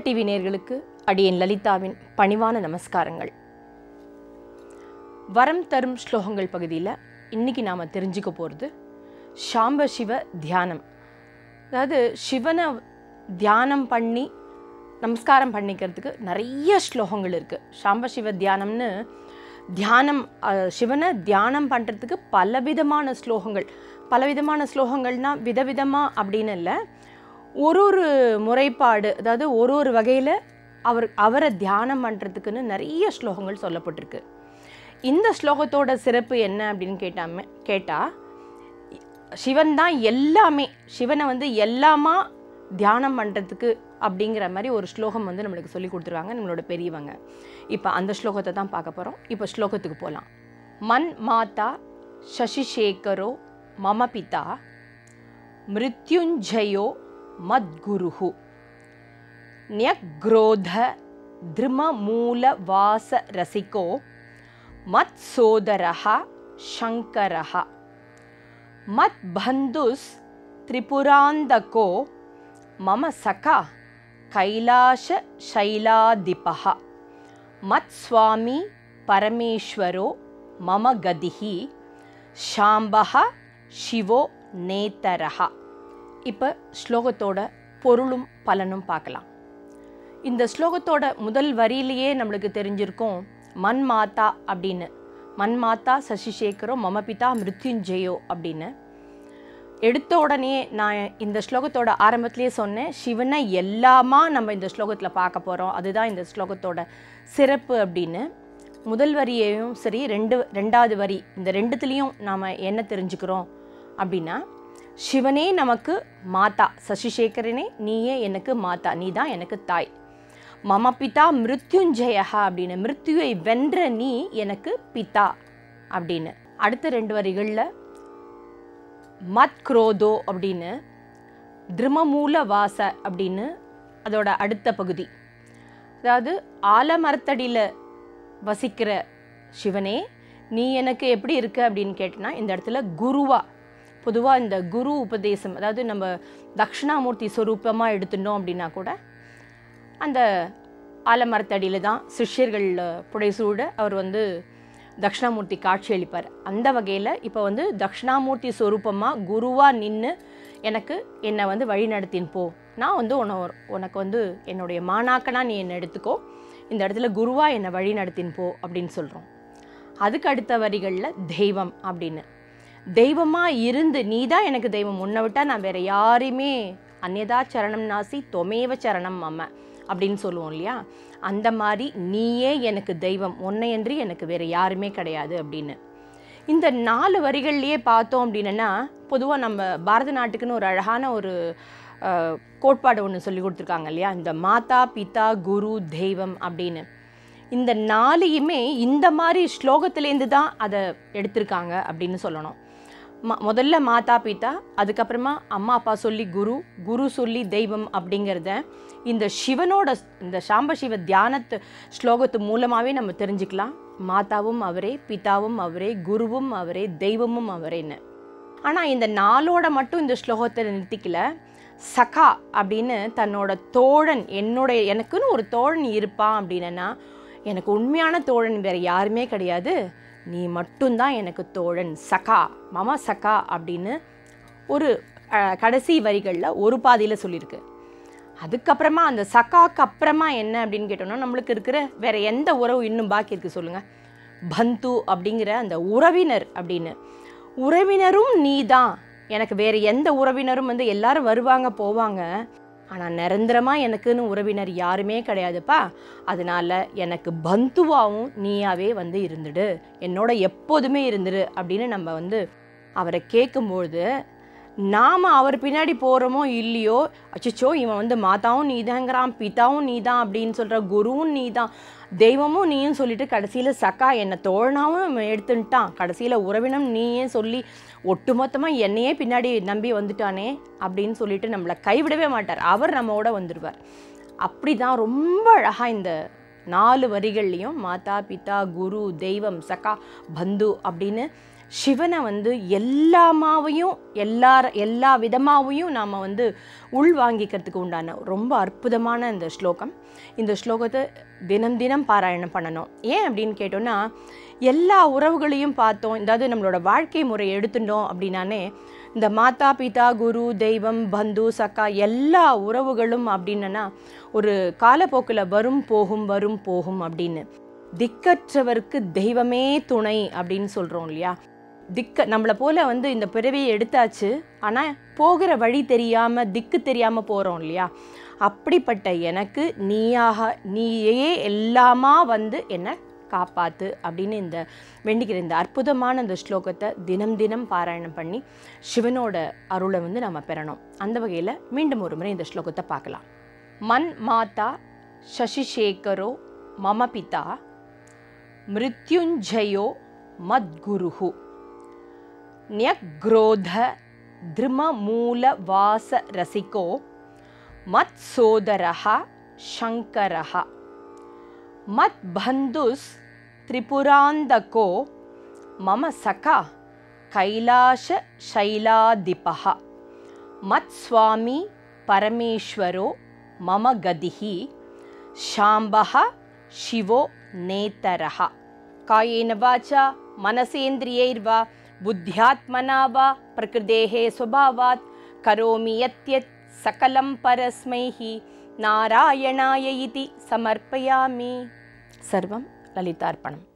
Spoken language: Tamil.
டிவி நேர்களுக்கு அடியேன் லலிதாவின் பணிவான நமஸ்காரங்கள் வரம் தரும் ஸ்லோகங்கள் பகுதியில் இன்னைக்கு நாம் தெரிஞ்சுக்க போகிறது சாம்ப சிவ தியானம் அதாவது சிவனை தியானம் பண்ணி நமஸ்காரம் பண்ணிக்கிறதுக்கு நிறைய ஸ்லோகங்கள் இருக்குது சாம்ப சிவ தியானம்னு தியானம் அஹ், சிவனை தியானம் பண்ணுறதுக்கு பலவிதமான ஸ்லோகங்கள் பலவிதமான ஸ்லோகங்கள்னால் விதவிதமாக அப்படின்னு இல்லை ஒரு ஒரு முறைப்பாடு அதாவது ஒரு ஒரு வகையில் அவர் அவரை தியானம் பண்ணுறதுக்குன்னு நிறைய ஸ்லோகங்கள் சொல்லப்பட்டிருக்கு இந்த ஸ்லோகத்தோட சிறப்பு என்ன அப்படின்னு கேட்டாம கேட்டால் சிவன் தான் எல்லாமே சிவனை வந்து எல்லாமா தியானம் பண்ணுறதுக்கு அப்படிங்கிற மாதிரி ஒரு ஸ்லோகம் வந்து நம்மளுக்கு சொல்லி கொடுத்துருவாங்க நம்மளோட பெரியவங்க இப்போ அந்த ஸ்லோகத்தை தான் பார்க்க போகிறோம் இப்போ ஸ்லோகத்துக்கு போகலாம் மன் மாதா சசிசேகரோ மம பிதா மிருத்யுஞ்சயோ மத்குருஹு न्यग्रोध द्रुममूलवासरसिको मत्सोदरः शङ्करः मद्बन्धुस्त्रिपुरान्दको मम सखा कैलासशैलाधिपः मत्स्वामी परमेश्वरो मम गतिः शाम्बः शिवो नेतरः இப்போ ஸ்லோகத்தோட பொருளும் பலனும் பார்க்கலாம் இந்த ஸ்லோகத்தோட முதல் வரியிலேயே நம்மளுக்கு தெரிஞ்சிருக்கும் மன் மாதா அப்படின்னு மன் மாதா சசிசேகரோ மம பிதா மிருத்யுஞ்சயோ அப்படின்னு எடுத்த உடனே நான் இந்த ஸ்லோகத்தோட ஆரம்பத்திலேயே சொன்னேன் சிவனை எல்லாமா நம்ம இந்த ஸ்லோகத்தில் பார்க்க போகிறோம் அதுதான் இந்த ஸ்லோகத்தோட சிறப்பு அப்படின்னு முதல் வரியையும் சரி ரெண்டு ரெண்டாவது வரி இந்த ரெண்டுத்துலேயும் நாம் என்ன தெரிஞ்சுக்கிறோம் அப்படின்னா சிவனே நமக்கு மாதா சசிசேகரனே நீயே எனக்கு மாதா நீ தான் எனக்கு தாய் மம பிதா மிருத்யுஞ்சயா அப்படின்னு மிருத்யுவை வென்ற நீ எனக்கு பிதா அப்படின்னு அடுத்த ரெண்டு வரிகளில் மத் குரோதோ அப்படின்னு திருமமூல வாச அப்படின்னு அதோட அடுத்த பகுதி அதாவது ஆலமரத்தடியில் வசிக்கிற சிவனே நீ எனக்கு எப்படி இருக்க அப்படின்னு கேட்டனா இந்த இடத்துல குருவா பொதுவாக இந்த குரு உபதேசம் அதாவது நம்ம தக்ஷணாமூர்த்தி ஸ்வரூபமாக எடுத்துட்டோம் அப்படின்னா கூட அந்த ஆலமரத்தடியில் தான் சிஷ்யர்கள் புடைசூட அவர் வந்து தக்ஷணாமூர்த்தி காட்சி அளிப்பார் அந்த வகையில் இப்போ வந்து தக்ஷணாமூர்த்தி ஸ்வரூபமாக குருவாக நின்று எனக்கு என்னை வந்து வழி நடத்தின்னு போ நான் வந்து உன்னை ஒரு- உனக்கு வந்து என்னுடைய மாணாக்கனா நீ என்னை எடுத்துக்கோ இந்த இடத்துல குருவாக என்னை வழி நடத்தின்னு போ அப்படின்னு சொல்கிறோம் அதுக்கு அடுத்த வரிகளில் தெய்வம் அப்படின்னு தெய்வமாக இருந்து நீ தான் எனக்கு தெய்வம் உன்னை விட்டால் நான் வேற யாரையுமே அந்நதா சரணம் நாசி தொமேவ சரணம் மம அப்படின்னு சொல்லுவோம் இல்லையா அந்த மாதிரி நீயே எனக்கு தெய்வம் உன்னையன்றி எனக்கு வேற யாருமே கிடையாது அப்படின்னு இந்த நாலு வரிகள்லையே பார்த்தோம் அப்படின்னா பொதுவாக நம்ம பாரத நாட்டுக்குன்னு ஒரு அழகான ஒரு அஹ், கோட்பாடு ஒன்று சொல்லி கொடுத்துருக்காங்க இல்லையா இந்த மாதா பிதா குரு தெய்வம் அப்படின்னு இந்த நாளையுமே இந்த மாதிரி ஸ்லோகத்திலேருந்து தான் அதை எடுத்திருக்காங்க அப்படின்னு சொல்லணும் ம முதல்ல மாதா பிதா அதுக்கப்புறமா அம்மா அப்பா சொல்லி குரு குரு சொல்லி தெய்வம் அப்படிங்கிறத இந்த சிவனோட இந்த சாம்ப சிவ தியானத்து ஸ்லோகத்து மூலமாகவே நம்ம தெரிஞ்சுக்கலாம் மாதாவும் அவரே பிதாவும் அவரே குருவும் அவரே தெய்வமும் அவரேன்னு ஆனால் இந்த நாளோட மட்டும் இந்த ஸ்லோகத்தை நிறுத்திக்கல சகா அப்படின்னு தன்னோட தோழன் என்னுடைய எனக்குன்னு ஒரு தோழன் இருப்பான் அப்படின்னா எனக்கு உண்மையான தோழன் வேற யாருமே கிடையாது நீ மட்டும்தான் எனக்கு தோழன் சகா மம சகா அப்படின்னு ஒரு அஹ், கடைசி வரிகளில் ஒரு பாதியில் சொல்லியிருக்கு அதுக்கப்புறமா அந்த சகாக்கு அப்புறமா என்ன அப்படின்னு கேட்டோம்னா நம்மளுக்கு இருக்கிற வேற எந்த உறவு இன்னும் பாக்கி இருக்கு சொல்லுங்க பந்து அப்படிங்கிற அந்த உறவினர் அப்படின்னு உறவினரும் நீ தான் எனக்கு வேற எந்த உறவினரும் வந்து எல்லாரும் வருவாங்க போவாங்க ஆனால் நிரந்தரமாக எனக்குன்னு உறவினர் யாருமே கிடையாதுப்பா அதனால எனக்கு பந்துவாவும் நீயாவே வந்து இருந்துடு என்னோட எப்போதுமே இருந்துடு அப்படின்னு நம்ம வந்து அவரை கேட்கும்பொழுது நாம் அவர் பின்னாடி போகிறோமோ இல்லையோ அச்சச்சோ இவன் வந்து மாதாவும் நீதாங்கிறான் பிதாவும் நீதான் அப்படின்னு சொல்கிற குருவும் நீதான் தெய்வமும் நீயும் சொல்லிட்டு கடைசியில் சக்கா என்னை தோழனாவும் இவன் எடுத்துட்டான் கடைசியில் உறவினம் நீயே சொல்லி ஒட்டுமொத்தமாக என்னையே பின்னாடி நம்பி வந்துட்டானே அப்படின்னு சொல்லிட்டு நம்மளை கைவிடவே மாட்டார் அவர் நம்மோட வந்துடுவார் அப்படி தான் ரொம்ப அழகாக இந்த நாலு வரிகள்லையும் மாதா பிதா குரு தெய்வம் சகா பந்து அப்படின்னு சிவனை வந்து எல்லாமாவையும் எல்லா எல்லா விதமாவையும் நாம் வந்து உள்வாங்கிக்கிறதுக்கு உண்டான ரொம்ப அற்புதமான இந்த ஸ்லோகம் இந்த ஸ்லோகத்தை தினம் தினம் பாராயணம் பண்ணணும் ஏன் அப்படின்னு கேட்டோன்னா எல்லா உறவுகளையும் பார்த்தோம் அதாவது நம்மளோட வாழ்க்கை முறை எடுத்துட்டோம் அப்படின்னானே இந்த மாதா பிதா குரு தெய்வம் பந்து சக்கா எல்லா உறவுகளும் அப்படின்னா ஒரு காலப்போக்கில் வரும் போகும் வரும் போகும் அப்படின்னு திக்கற்றவருக்கு தெய்வமே துணை அப்படின்னு சொல்கிறோம் இல்லையா திக்க நம்மளை போல வந்து இந்த பிறவியை எடுத்தாச்சு ஆனால் போகிற வழி தெரியாமல் திக்கு தெரியாமல் போகிறோம் இல்லையா அப்படிப்பட்ட எனக்கு நீயாக நீயே எல்லாமா வந்து என்னை காப்பாத்து அப்படின்னு இந்த வேண்டிக்கிற இந்த அற்புதமான இந்த ஸ்லோகத்தை தினம் தினம் பாராயணம் பண்ணி சிவனோட அருளை வந்து நம்ம பெறணும் அந்த வகையில் மீண்டும் ஒரு முறை இந்த ஸ்லோகத்தை பார்க்கலாம் மன் மாதா சசிசேகரோ மம பிதா மிருத்யுஞ்சயோ மத்குருஹு न्यग्रोध द्रुममूलवासरसिको मत्सोदरः शङ्करः मद्बन्धुस्त्रिपुरान्दको मम सखा कैलासशैलाधिपः मत्स्वामी परमेश्वरो मम गतिः शाम्बः शिवो नेतरः कायेन वाचा मनसेन्द्रियैर्वा बुद्ध्यात्मना वा प्रकृतेः स्वभावात् करोमि यत्यत् सकलं परस्मै नारायणाय इति समर्पयामि सर्वं ललितार्पणम्